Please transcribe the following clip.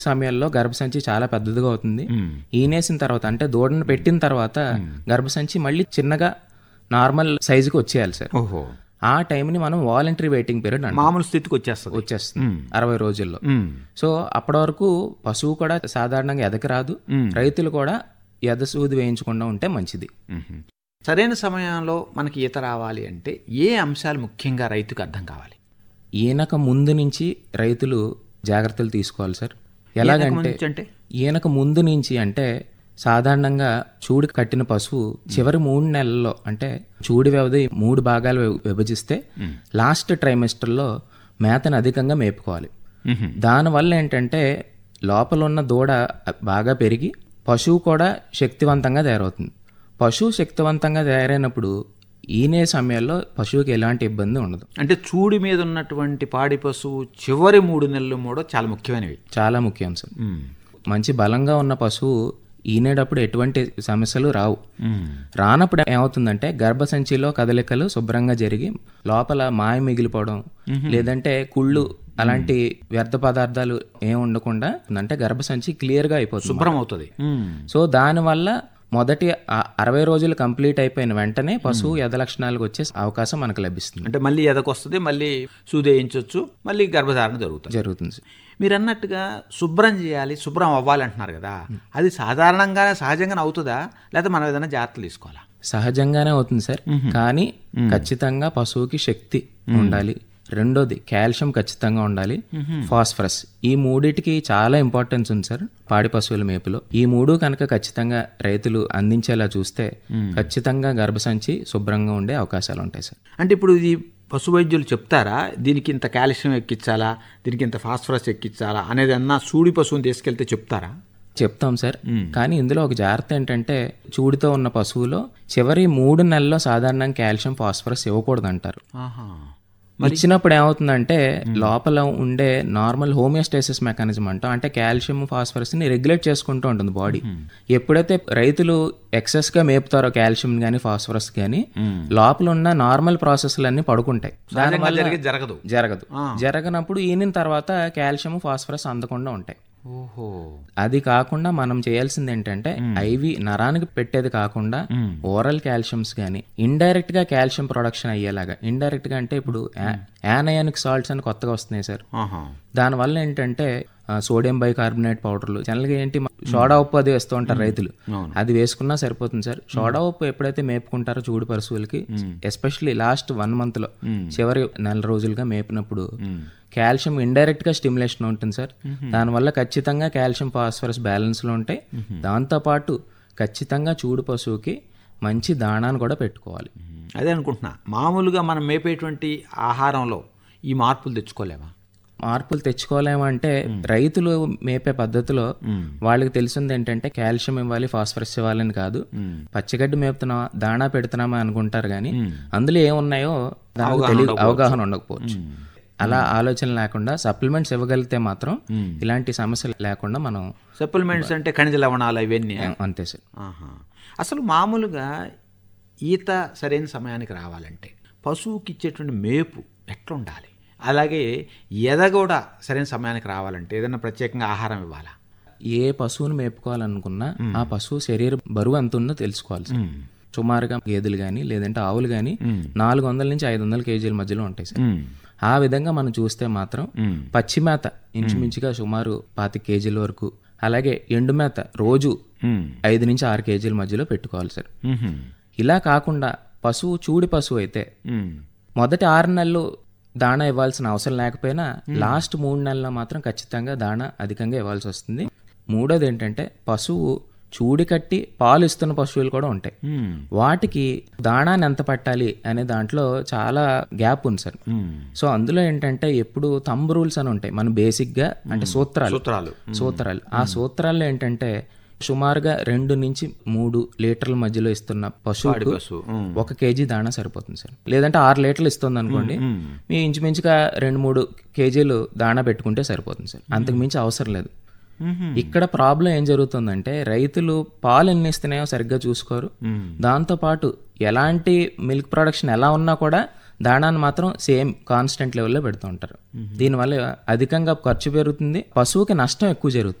సమయాల్లో గర్భసంచి చాలా పెద్దదిగా అవుతుంది ఈనేసిన తర్వాత అంటే దూడను పెట్టిన తర్వాత గర్భసంచి మళ్ళీ చిన్నగా నార్మల్ సైజుకి వచ్చేయాలి సార్ ఓహో ఆ టైంని మనం వాలంటరీ వెయిటింగ్ పీరియడ్ అంటాం మామూలు స్థితికి వచ్చేస్తుంది వచ్చేస్తుంది అరవై రోజుల్లో మ్మ్. సో అప్పటి వరకు పశువు కూడా సాధారణంగా ఎదకి రాదు రైతులు కూడా ఎదసూది వేయించకుండా ఉంటే మంచిది మ్మ్. సరైన సమయంలో మనకి ఈత రావాలి అంటే ఏ అంశాలు ముఖ్యంగా రైతుకు అర్థం కావాలి ఈనక ముందు నుంచి రైతులు జాగ్రత్తలు తీసుకోవాలి సార్ ఎలాగంటే నుంచి అంటే ఈనక ముందు నుంచి అంటే సాధారణంగా చూడి కట్టిన పశువు చివరి మూడు నెలల్లో అంటే చూడి వ్యవధి మూడు భాగాలు విభ- విభజిస్తే లాస్ట్ ట్రైమెస్టర్లో మేతను అధికంగా మేపుకోవాలి మ్మ్. దానివల్ల ఏంటంటే లోపల ఉన్న దూడ బాగా పెరిగి పశువు కూడా శక్తివంతంగా తయారవుతుంది పశువు శక్తివంతంగా తయారైనప్పుడు ఈనే సమయంలో పశువుకి ఎలాంటి ఇబ్బంది ఉండదు అంటే చూడి మీద ఉన్నటువంటి పాడి పశువు చివరి మూడు నెలలు మూడో చాలా ముఖ్యమైనవి చాలా ముఖ్యం సార్ మంచి బలంగా ఉన్న పశువు ఈనేటప్పుడు ఎటువంటి సమస్యలు రావు రానప్పుడు ఏమవుతుందంటే గర్భసంచిలో కదలికలు శుభ్రంగా జరిగి లోపల మాయ మిగిలిపోవడం లేదంటే కుళ్ళు అలాంటి వ్యర్థ పదార్థాలు ఏం ఉండకుండా అంటే గర్భసంచి క్లియర్గా అయిపోతుంది శుభ్రం అవుతుంది సో దానివల్ల మొదటి ఆ- అరవై రోజులు కంప్లీట్ అయిపోయిన వెంటనే పశువు ఎద లక్షణాలకు వచ్చే అవకాశం మనకు లభిస్తుంది అంటే మళ్ళీ ఎదకొస్తుంది మళ్ళీ సూదేయించవచ్చు మళ్ళీ గర్భధారణ జరుగుతుంది జరుగుతుంది సార్. మీరు అన్నట్టుగా శుభ్రం చేయాలి శుభ్రం అవ్వాలి అంటున్నారు కదా అది సాధారణంగానే సహజంగానే అవుతుందా లేకపోతే మనం ఏదైనా జాగ్రత్తలు తీసుకోవాలా సహజంగానే అవుతుంది సార్ కానీ ఖచ్చితంగా పశువుకి శక్తి ఉండాలి రెండోది కాల్షియం ఖచ్చితంగా ఉండాలి ఫాస్ఫరస్ ఈ మూడిటికి చాలా ఇంపార్టెన్స్ ఉంది సార్ పాడి పశువుల మేపులో ఈ మూడు కనుక ఖచ్చితంగా రైతులు అందించేలా చూస్తే ఖచ్చితంగా గర్భసంచి శుభ్రంగా ఉండే అవకాశాలు ఉంటాయి సార్ అంటే ఇప్పుడు ఇది పశు వైద్యులు చెప్తారా దీనికి ఇంత కాల్షియం ఎక్కించాలా దీనికి ఇంత ఫాస్ఫరస్ ఎక్కించాలా అనేది అన్న సూడి పశువుని తీసుకెళ్తే చెప్తారా చెప్తాం సార్ కానీ ఇందులో ఒక జాగ్రత్త ఏంటంటే చూడితో ఉన్న పశువులో చివరి మూడు నెలల్లో సాధారణంగా కాల్షియం ఫాస్ఫరస్ ఇవ్వకూడదు అంటారు ఆహా ఇచ్చినప్పుడు ఏమవుతుందంటే లోపల ఉండే నార్మల్ హోమియోస్టేసిస్ మెకానిజం అంటాం అంటే కాల్షియం ఫాస్ఫరస్ ని రెగ్యులేట్ చేసుకుంటూ ఉంటుంది బాడీ ఎప్పుడైతే రైతులు ఎక్సెస్ గా మేపుతారో కాల్షియం గానీ ఫాస్ఫరస్ గానీ లోపల ఉన్న నార్మల్ ప్రాసెస్లన్నీ పడుకుంటాయి దానివల్ల జరిగేది జరగదు జరగదు జరగనప్పుడు ఈనిన తర్వాత కాల్షియం ఫాస్ఫరస్ అందకుండా ఉంటాయి ఓహో అది కాకుండా మనం చేయాల్సింది ఏంటంటే ఐవి నరానికి పెట్టేది కాకుండా ఓరల్ కాల్షియమ్స్ కానీ ఇండైరెక్ట్ గా కాల్షియం ప్రొడక్షన్ అయ్యేలాగా ఇండైరెక్ట్ గా అంటే ఇప్పుడు యానయానిక్ సాల్ట్స్ అని కొత్తగా వస్తున్నాయి సార్ ఆహా దానివల్ల ఏంటంటే ఆ, సోడియం బైకార్బోనేట్ పౌడర్లు జనరల్గా ఏంటి మ- సోడా ఉప్పు అది వేస్తూ ఉంటారు రైతులు అది వేసుకున్నా సరిపోతుంది సార్ సోడా ఉప్పు ఎప్పుడైతే మేపుకుంటారో చూడు పశువులకి ఎస్పెషల్లీ లాస్ట్ వన్ మంత్ లో చివరి నెల రోజులుగా మేపినప్పుడు కాల్షియం ఇండైరెక్ట్ గా స్టిమ్యులేషన్ ఉంటుంది సార్ దానివల్ల ఖచ్చితంగా కాల్షియం ఫాస్ఫరస్ బ్యాలెన్స్ లో ఉంటాయి దాంతోపాటు ఖచ్చితంగా చూడు పశువుకి మంచి దాణాన్ని కూడా పెట్టుకోవాలి అదే అనుకుంటున్నా మామూలుగా మనం మేపేటువంటి ఆహారంలో ఈ మార్పులు తెచ్చుకోలేమా మార్పులు తెచ్చుకోలేమంటే రైతులు మేపే పద్ధతిలో వాళ్ళకి తెలిసింది ఏంటంటే కాల్షియం ఇవ్వాలి ఫాస్ఫరస్ ఇవ్వాలని కాదు పచ్చిగడ్డి మేపుతున్నావా దాణా పెడుతున్నామా అనుకుంటారు కానీ అందులో ఏమున్నాయో దానికి తెలియ అవగాహన ఉండకపోవచ్చు అలా ఆలోచన లేకుండా సప్లిమెంట్స్ ఇవ్వగలిగితే మాత్రం ఇలాంటి సమస్యలు లేకుండా మనం సప్లిమెంట్స్ అంటే ఖనిజ లవణాలు ఇవన్నీ అంతే సార్ ఆహా. అసలు మామూలుగా ఈత సరైన సమయానికి రావాలంటే పశువుకి ఇచ్చేటువంటి మేపు ఎట్లా ఉండాలి అలాగే ఎద కూడా సరైన సమయానికి రావాలంటే ఏదైనా ప్రత్యేకంగా ఆహారం ఇవ్వాలా ఏ పశువును మేపుకోవాలనుకున్నా ఆ పశువు శరీర బరువు ఎంత ఉందో తెలుసుకోవాలి సార్ సుమారుగా గేదెలు కానీ లేదంటే ఆవులు కానీ నాలుగు వందల నుంచి ఐదు వందల కేజీల మధ్యలో ఉంటాయి సార్ ఆ విధంగా మనం చూస్తే మాత్రం పచ్చి మేత ఇంచుమించుగా సుమారు పాతి కేజీల వరకు అలాగే ఎండు మేత రోజు ఐదు నుంచి ఆరు కేజీల మధ్యలో పెట్టుకోవాలి సార్ ఇలా కాకుండా పశువు చూడి పశువు అయితే మొదటి ఆరు నెలలు దాణా ఇవ్వాల్సిన అవసరం లేకపోయినా లాస్ట్ మూడు నెలల్లో మాత్రం ఖచ్చితంగా దాణా అధికంగా ఇవ్వాల్సి వస్తుంది మూడోది ఏంటంటే పశువు చూడి కట్టి పాలు ఇస్తున్న పశువులు కూడా ఉంటాయి వాటికి దాణాన్ని ఎంత పట్టాలి అనే దాంట్లో చాలా గ్యాప్ ఉంది సార్ సో అందులో ఏంటంటే ఎప్పుడు తంబు రూల్స్ అని ఉంటాయి మన బేసిక్ గా అంటే సూత్రాలు సూత్రాలు సూత్రాలు ఆ సూత్రాల్లో ఏంటంటే సుమారుగా రెండు నుంచి మూడు లీటర్ల మధ్యలో ఇస్తున్న పశువుకు పశువు ఒక కేజీ దాణా సరిపోతుంది సార్ లేదంటే ఆరు లీటర్లు ఇస్తుంది అనుకోండి మీ ఇంచుమించుగా రెండు మూడు కేజీలు దాణా పెట్టుకుంటే సరిపోతుంది సార్ అంతకు మించి అవసరం లేదు ఇక్కడ ప్రాబ్లం ఏం జరుగుతుందంటే రైతులు పాలు ఎన్ని ఇస్తున్నాయో సరిగ్గా చూసుకోరు దాంతో పాటు ఎలాంటి మిల్క్ ప్రొడక్షన్ ఎలా ఉన్నా కూడా దాణాన్ని మాత్రం సేమ్ కాన్స్టెంట్ లెవెల్లో పెడుతూ ఉంటారు దీనివల్ల అధికంగా ఖర్చు పెరుగుతుంది పశువుకి నష్టం ఎక్కువ జరుగుతుంది